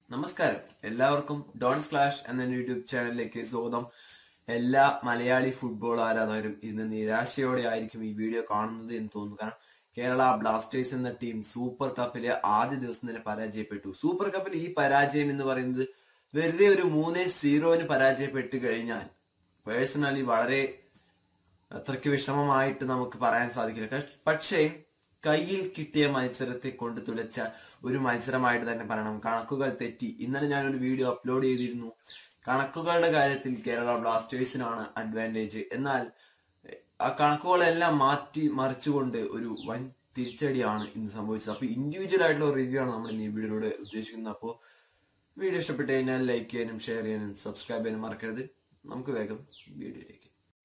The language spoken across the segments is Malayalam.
നമസ്കാരം എല്ലാവർക്കും ഡോൺസ് ക്ലാഷ് എന്ന യൂട്യൂബ് ചാനലിലേക്ക് സ്വാഗതം എല്ലാ മലയാളി ഫുട്ബോൾ ആരാധകരും ഇന്ന് നിരാശയോടെ ആയിരിക്കും ഈ വീഡിയോ കാണുന്നത് എന്ന് തോന്നുന്നു കാരണം കേരള ബ്ലാസ്റ്റേഴ്സ് എന്ന ടീം സൂപ്പർ കപ്പിലെ ആദ്യ ദിവസം തന്നെ പരാജയപ്പെട്ടു സൂപ്പർ കപ്പിൽ ഈ പരാജയം എന്ന് പറയുന്നത് വെറുതെ ഒരു മൂന്ന് സീറോന് പരാജയപ്പെട്ട് കഴിഞ്ഞാൽ പേഴ്സണലി വളരെ അത്രയ്ക്ക് വിഷമമായിട്ട് നമുക്ക് പറയാൻ സാധിക്കില്ല ക- പക്ഷേ കയ്യിൽ കിട്ടിയ മത്സരത്തെ കൊണ്ട് തുലച്ച ഒരു മത്സരമായിട്ട് തന്നെ പറയണം കണക്കുകൾ തെറ്റി ഇന്നലെ ഞാൻ ഒരു വീഡിയോ അപ്ലോഡ് ചെയ്തിരുന്നു കണക്കുകളുടെ കാര്യത്തിൽ കേരള ബ്ലാസ്റ്റേഴ്സിനാണ് അഡ്വാൻറ്റേജ് എന്നാൽ എഹ്, ആ കണക്കുകളെല്ലാം മാറ്റി മറിച്ചുകൊണ്ട് ഒരു വൻ തിരിച്ചടിയാണ് ഇന്ന് സംഭവിച്ചത് അപ്പൊ ഇൻഡിവിജ്വൽ ആയിട്ടുള്ള റിവ്യൂ ആണ് നമ്മൾ ഇന്ന് ഈ വീഡിയോയിലൂടെ ഉദ്ദേശിക്കുന്നത് അപ്പോൾ വീഡിയോ ഇഷ്ടപ്പെട്ട് കഴിഞ്ഞാൽ ലൈക്ക് ചെയ്യാനും ഷെയർ ചെയ്യാനും സബ്സ്ക്രൈബ് ചെയ്യാനും മറക്കരുത് നമുക്ക് വേഗം വീഡിയോയിലേക്ക്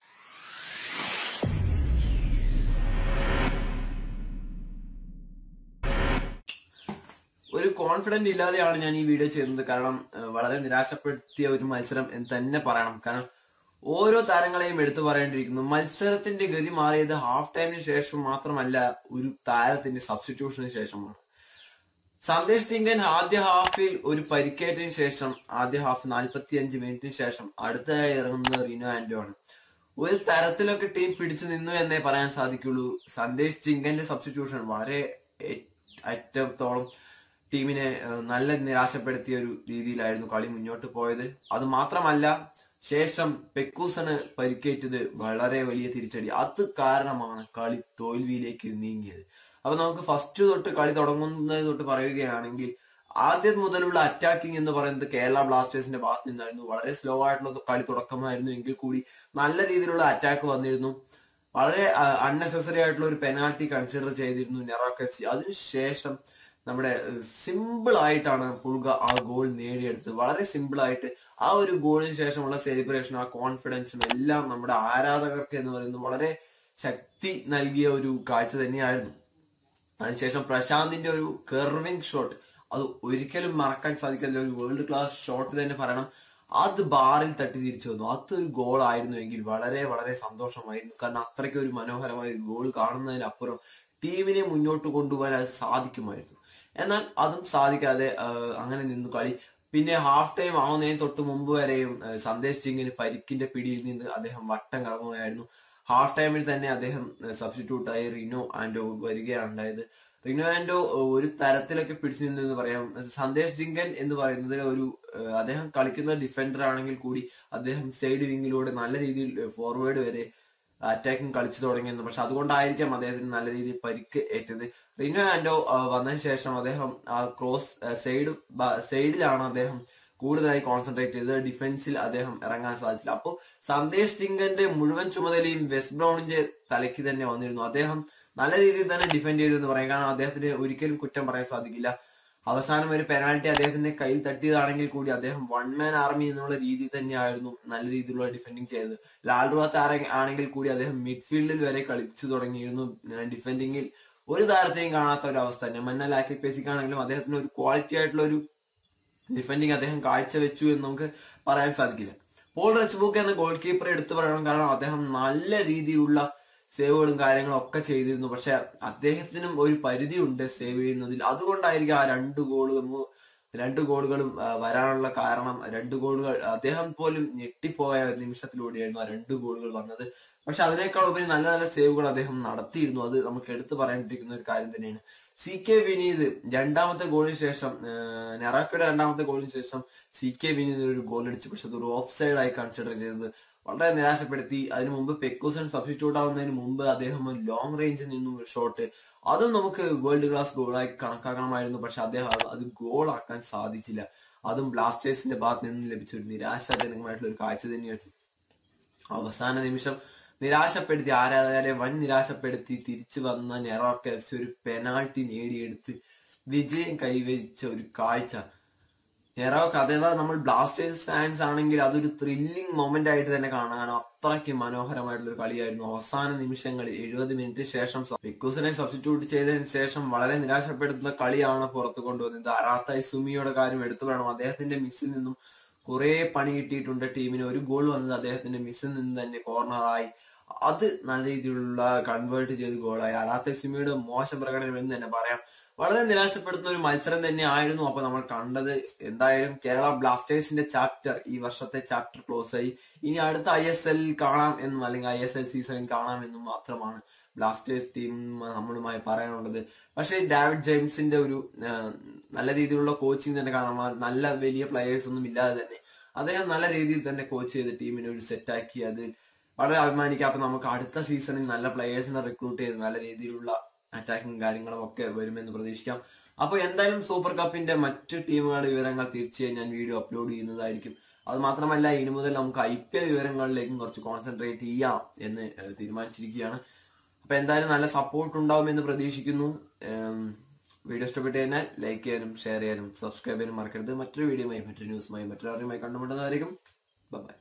ഒരു കോൺഫിഡന്റ് ഇല്ലാതെയാണ് ഞാൻ ഈ വീഡിയോ ചെയ്യുന്നത് കാരണം ഏഹ്, വളരെ നിരാശപ്പെടുത്തിയ ഒരു മത്സരം എന്ന് തന്നെ പറയണം കാരണം ഓരോ താരങ്ങളെയും എടുത്തു പറയേണ്ടിയിരിക്കുന്നു മത്സരത്തിന്റെ ഗതി മാറിയത് ഹാഫ് ടൈമിന് ശേഷം മാത്രമല്ല ഒരു താരത്തിന്റെ സബ്സ്റ്റിറ്റ്യൂഷന് ശേഷമാണ് സന്ദേശ് ടിങ്കൻ ആദ്യ ഹാഫിൽ ഒരു പരിക്കേറ്റതിന് ശേഷം ആദ്യ ഹാഫ് 45 മിനിറ്റിന് ശേഷം അടുത്തതായി ഇറങ്ങുന്നത് റീനോ ആന്റോ ആണ് ഒരു തരത്തിലൊക്കെ ടീം പിടിച്ചു നിന്നു എന്നേ പറയാൻ സാധിക്കുള്ളൂ സന്ദേശ് ചിങ്കന്റെ സബ്സ്റ്റിറ്റ്യൂഷൻ വളരെ എ- അറ്റത്തോളം ടീമിനെ ഏഹ്, നല്ല നിരാശപ്പെടുത്തിയ ഒരു രീതിയിലായിരുന്നു കളി മുന്നോട്ട് പോയത് അത് മാത്രമല്ല ശേഷം പെക്കൂസന് പരിക്കേറ്റത് വളരെ വലിയ തിരിച്ചടി അത് കാരണമാണ് കളി തോൽവിയിലേക്ക് നീങ്ങിയത് അപ്പൊ നമുക്ക് ഫസ്റ്റ് തൊട്ട് കളി തുടങ്ങുന്നത് തൊട്ട് പറയുകയാണെങ്കിൽ ആദ്യം മുതലുള്ള അറ്റാക്കിംഗ് എന്ന് പറയുന്നത് കേരള ബ്ലാസ്റ്റേഴ്സിന്റെ ഭാഗത്ത് നിന്നായിരുന്നു വളരെ സ്ലോ ആയിട്ടുള്ള കളി തുടക്കമായിരുന്നു എങ്കിൽ കൂടി നല്ല രീതിയിലുള്ള അറ്റാക്ക് വന്നിരുന്നു വളരെ അൺനെസസറി ആയിട്ടുള്ള ഒരു പെനാൽറ്റി കൺസിഡർ ചെയ്തിരുന്നു നെറോക്ക് എഫ് സി അതിനുശേഷം നമ്മുടെ സിമ്പിൾ ആയിട്ടാണ് പുൾഗ ആ ഗോൾ നേടിയെടുത്തത് വളരെ സിമ്പിൾ ആയിട്ട് ആ ഒരു ഗോളിന് ശേഷമുള്ള സെലിബ്രേഷനും ആ കോൺഫിഡൻസും എല്ലാം നമ്മുടെ ആരാധകർക്ക് എന്ന് പറയുന്നത് വളരെ ശക്തി നൽകിയ ഒരു കാഴ്ച തന്നെയായിരുന്നു അതിനുശേഷം പ്രശാന്തിന്റെ ഒരു കെർവിംഗ് ഷോട്ട് അത് ഒരിക്കലും മറക്കാൻ സാധിക്കില്ല ഒരു വേൾഡ് ക്ലാസ് ഷോട്ട് തന്നെ പറയണം അത് ബാറിൽ തട്ടി തിരിച്ചു വന്നു അതൊരു ഗോൾ ആയിരുന്നുവെങ്കിൽ വളരെ വളരെ സന്തോഷമായിരുന്നു കാരണം അത്രയ്ക്ക് ഒരു മനോഹരമായ ഒരു ഗോൾ കാണുന്നതിനപ്പുറം ടീമിനെ മുന്നോട്ട് കൊണ്ടുപോകാൻ അത് സാധിക്കുമായിരുന്നു എന്നാൽ അതും സാധിക്കാതെ ആ, അങ്ങനെ നിന്നു കളി പിന്നെ ഹാഫ് ടൈം ആവുന്നതിന് തൊട്ട് മുമ്പ് വരെയും ആ, സന്ദേശ് സിംഗിന് പരിക്കിന്റെ പിടിയിൽ നിന്ന് അദ്ദേഹം വട്ടം കറങ്ങുകയായിരുന്നു ഹാഫ് ടൈമിൽ തന്നെ അദ്ദേഹം സബ്സ്റ്റിറ്റ്യൂട്ട് ആയി റിനോ ആൻഡോ വരികയാണ് ഉണ്ടായത് റിനോ ആൻഡോ ഏഹ്, ഒരു തരത്തിലൊക്കെ പിടിച്ചു നിന്നു എന്ന് പറയാം സന്ദേശ് ജിങ്കൻ എന്ന് പറയുന്നത് ഒരു ഏഹ്, അദ്ദേഹം കളിക്കുന്ന ഡിഫൻഡർ ആണെങ്കിൽ കൂടി അദ്ദേഹം സൈഡ് വിങ്ങിലൂടെ നല്ല രീതിയിൽ ഫോർവേഡ് വരെ അറ്റാക്കിംഗ് കളിച്ചു തുടങ്ങിയിരുന്നു പക്ഷെ അതുകൊണ്ടായിരിക്കാം അദ്ദേഹത്തിന് നല്ല രീതിയിൽ പരിക്ക് ഏറ്റത് റിനോ ആൻഡോ ഏഹ്, വന്നതിന് ശേഷം അദ്ദേഹം ആ ക്രോസ് സൈഡ് സൈഡിലാണ് അദ്ദേഹം കൂടുതലായി കോൺസെൻട്രേറ്റ് ചെയ്ത് ഡിഫൻസിൽ അദ്ദേഹം ഇറങ്ങാൻ സാധിച്ചില്ല അപ്പോൾ സന്ദേശ് ടിങ്കന്റെ മുഴുവൻ ചുമതലയും വെസ്റ്റ് ബ്രൗണിന്റെ തലയ്ക്ക് തന്നെ വന്നിരുന്നു അദ്ദേഹം നല്ല രീതിയിൽ തന്നെ ഡിഫെൻഡ് ചെയ്തു എന്ന് പറയാം കാരണം അദ്ദേഹത്തിന് ഒരിക്കലും കുറ്റം പറയാൻ സാധിക്കില്ല അവസാനം ഒരു പെനാൽറ്റി അദ്ദേഹത്തിന്റെ കയ്യിൽ തട്ടിയതാണെങ്കിൽ കൂടി അദ്ദേഹം വൺ മാൻ ആർമി എന്നുള്ള രീതി തന്നെയായിരുന്നു നല്ല രീതിയിലുള്ള ഡിഫെൻഡിങ് ചെയ്തത് ലാൽ റുവാത്ത് ആണെങ്കിൽ കൂടി അദ്ദേഹം മിഡ്ഫീൽഡിൽ വരെ കളിച്ചു തുടങ്ങിയിരുന്നു ഡിഫെൻഡിങ്ങിൽ ഒരു താരത്തെയും കാണാത്ത ഒരു അവസ്ഥ തന്നെ മന്നൽ ആക്കി പേസിക്കാണെങ്കിലും അദ്ദേഹത്തിന് ഒരു ക്വാളിറ്റി ആയിട്ടുള്ള ഒരു ഡിഫെൻഡിങ് അദ്ദേഹം കാഴ്ചവെച്ചു എന്ന് നമുക്ക് പറയാൻ സാധിക്കില്ല പോൾ റച്ച്ബുക്ക് എന്ന ഗോൾ കീപ്പർ എടുത്തു പറയണം കാരണം അദ്ദേഹം നല്ല രീതിയിലുള്ള സേവുകളും കാര്യങ്ങളും ഒക്കെ ചെയ്തിരുന്നു പക്ഷെ അദ്ദേഹത്തിനും ഒരു പരിധിയുണ്ട് സേവ് ചെയ്യുന്നതിൽ അതുകൊണ്ടായിരിക്കും ആ രണ്ട് ഗോളും രണ്ട് ഗോളുകളും ആ, വരാനുള്ള കാരണം രണ്ട് ഗോളുകൾ അദ്ദേഹം പോലും ഞെട്ടിപ്പോയ നിമിഷത്തിലൂടെയായിരുന്നു ആ രണ്ട് ഗോളുകൾ വന്നത് പക്ഷെ അതിനേക്കാൾ ഉപരി നല്ല നല്ല സേവുകൾ അദ്ദേഹം നടത്തിയിരുന്നു അത് നമുക്ക് എടുത്തു പറയാനിരിക്കുന്ന ഒരു കാര്യം തന്നെയാണ് സി കെ വിനീത് രണ്ടാമത്തെ ഗോളിന് ശേഷം ഏഹ്, നെറാക്കയുടെ രണ്ടാമത്തെ ഗോളിന് ശേഷം സി കെ വിനീത് ഒരു ഗോൾ അടിച്ചു പക്ഷെ അതൊരു ഓഫ് സൈഡ് ആയി കൺസിഡർ ചെയ്തത് വളരെ നിരാശപ്പെടുത്തി അതിനു മുമ്പ് പെക്കൂസൺ സബ്സ്റ്റിറ്റ്യൂട്ട് ആവുന്നതിന് മുമ്പ് അദ്ദേഹം ലോങ് റേഞ്ചിൽ നിന്നും ഷോട്ട് അതും നമുക്ക് വേൾഡ് ക്ലാസ് ഗോളായി കണക്കാക്കണമായിരുന്നു പക്ഷെ അദ്ദേഹം അത് അത് ഗോളാക്കാൻ സാധിച്ചില്ല അതും ബ്ലാസ്റ്റേഴ്സിന്റെ ഭാഗത്ത് നിന്ന് ലഭിച്ച ഒരു നിരാശാജനകമായിട്ടുള്ള ഒരു കാഴ്ച തന്നെയായിരുന്നു അവസാന നിമിഷം നിരാശപ്പെടുത്തി ആരാധകരെ വൻ നിരാശപ്പെടുത്തി തിരിച്ചു വന്ന നെറോക്ക് എഫ് സി ഒരു പെനാൾട്ടി നേടിയെടുത്ത് വിജയം കൈവരിച്ച ഒരു കാഴ്ച നെറോക്ക് അഥവാ നമ്മൾ ബ്ലാസ്റ്റേഴ്സ് ഫാൻസ് ആണെങ്കിൽ അതൊരു ത്രില്ലിംഗ് മൊമെന്റ് ആയിട്ട് തന്നെ കാണാൻ അത്രയ്ക്ക് മനോഹരമായിട്ടുള്ള ഒരു കളിയായിരുന്നു അവസാന നിമിഷങ്ങളിൽ എഴുപത് മിനിറ്റ് ശേഷം വിക്കൂസിനെ സബ്സ്റ്റിറ്റ്യൂട്ട് ചെയ്തതിന് ശേഷം വളരെ നിരാശപ്പെടുത്തുന്ന കളിയാണ് പുറത്തു കൊണ്ടുവന്നത് അറാത്തായി സുമിയുടെ കാര്യം എടുത്തു വേണം അദ്ദേഹത്തിന്റെ മിസ്സിൽ നിന്നും കുറെ പണി കിട്ടിയിട്ടുണ്ട് ടീമിന് ഒരു ഗോൾ വന്നത് അദ്ദേഹത്തിന്റെ മിസ്സിൽ നിന്ന് തന്നെ കോർണറായി അത് നല്ല രീതിയിലുള്ള കൺവേർട്ട് ചെയ്ത് ഗോളായി അറാത്ത സുമിയുടെ മോശം പ്രകടനം എന്ന് തന്നെ പറയാം വളരെ നിരാശപ്പെടുത്തുന്ന ഒരു മത്സരം തന്നെ ആയിരുന്നു അപ്പൊ നമ്മൾ കണ്ടത് എന്തായാലും കേരള ബ്ലാസ്റ്റേഴ്സിന്റെ ചാപ്റ്റർ ഈ വർഷത്തെ ചാപ്റ്റർ ക്ലോസ് ആയി ഇനി അടുത്ത ഐ എസ് എൽ കാണാം എന്നും അല്ലെങ്കിൽ ഐ എസ് എൽ സീസണിൽ കാണാം എന്നും മാത്രമാണ് ബ്ലാസ്റ്റേഴ്സ് ടീം നമ്മളുമായി പറയാനുള്ളത് പക്ഷേ ഡാവിഡ് ജെയിംസിന്റെ ഒരു ആ, നല്ല രീതിയിലുള്ള കോച്ചിങ് തന്നെ കാണാം നല്ല വലിയ പ്ലെയേഴ്സ് ഒന്നും ഇല്ലാതെ തന്നെ അദ്ദേഹം നല്ല രീതിയിൽ തന്നെ കോച്ച് ചെയ്ത് ടീമിനെ ഒരു സെറ്റാക്കി അത് വളരെ അഭിമാനിക്കാം അപ്പൊ നമുക്ക് അടുത്ത സീസണിൽ നല്ല പ്ലെയേഴ്സിനെ റിക്രൂട്ട് ചെയ്ത് നല്ല രീതിയിലുള്ള അറ്റാക്കിങ് കാര്യങ്ങളും ഒക്കെ വരുമെന്ന് പ്രതീക്ഷിക്കാം അപ്പൊ എന്തായാലും സൂപ്പർ കപ്പിന്റെ മറ്റ് ടീമുകളുടെ വിവരങ്ങൾ തീർച്ചയായും ഞാൻ വീഡിയോ അപ്ലോഡ് ചെയ്യുന്നതായിരിക്കും അത് മാത്രമല്ല ഇനി മുതൽ നമുക്ക് ഐ പി എൽ വിവരങ്ങളിലേക്കും കുറച്ച് കോൺസെൻട്രേറ്റ് ചെയ്യാം എന്ന് ഏഹ്, തീരുമാനിച്ചിരിക്കുകയാണ് അപ്പൊ എന്തായാലും നല്ല സപ്പോർട്ട് ഉണ്ടാവുമെന്ന് പ്രതീക്ഷിക്കുന്നു ഏം, വീഡിയോ ഇഷ്ടപ്പെട്ട് കഴിഞ്ഞാൽ ലൈക്ക് ചെയ്യാനും ഷെയർ ചെയ്യാനും സബ്സ്ക്രൈബ് ചെയ്യാനും മറക്കരുത് മറ്റൊരു വീഡിയോയുമായി മറ്റൊരു ന്യൂസുമായി മറ്റൊരു അറിവുമായി കണ്ടുമുട്ടുന്നതായിരിക്കും ബൈ